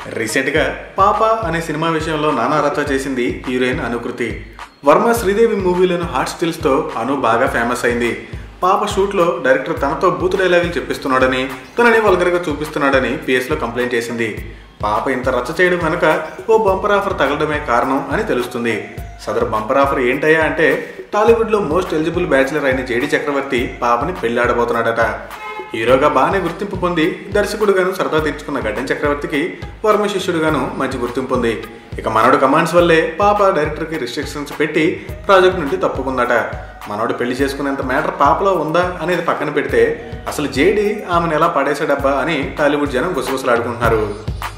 రీసెంట్గా పాప అనే సినిమా విషయంలో నానా రచ్చ చేసింది హీరోయిన్ అనుకృతి వర్మ శ్రీదేవి మూవీలోని హాట్ స్టిల్స్తో అను బాగా ఫేమస్ అయింది పాప షూట్లో డైరెక్టర్ తనతో బూత్ డైలాగులు చెప్పిస్తున్నాడని తనని వల్గర్గా చూపిస్తున్నాడని పిఎస్లో కంప్లైంట్ చేసింది పాప ఇంత రచ్చ చేయడం వెనుక ఓ బంపర్ ఆఫర్ తగలడమే కారణం అని తెలుస్తుంది సదరు బంపర్ ఆఫర్ ఏంటయ్యా అంటే టాలీవుడ్లో మోస్ట్ ఎలిజిబుల్ బ్యాచిలర్ అయిన జేడి చక్రవర్తి పాపని పెళ్లాడబోతున్నాడట హీరోగా బాగానే గుర్తింపు పొంది దర్శకుడుగాను సరదా తీర్చుకున్న గడ్డం చక్రవర్తికి వర్మ శిష్యుడుగాను మంచి గుర్తింపు ఉంది ఇక మనోడు కమాండ్స్ వల్లే పాప డైరెక్టర్కి రిస్ట్రిక్షన్స్ పెట్టి ప్రాజెక్ట్ నుండి తప్పుకుందట మనోడు పెళ్లి చేసుకునేంత మ్యాటర్ పాపలో ఉందా అనేది పక్కన పెడితే అసలు జేడి ఆమెను ఎలా పడేసాడబ్బా అని టాలీవుడ్ జనం గుసగుసలాడుకుంటున్నారు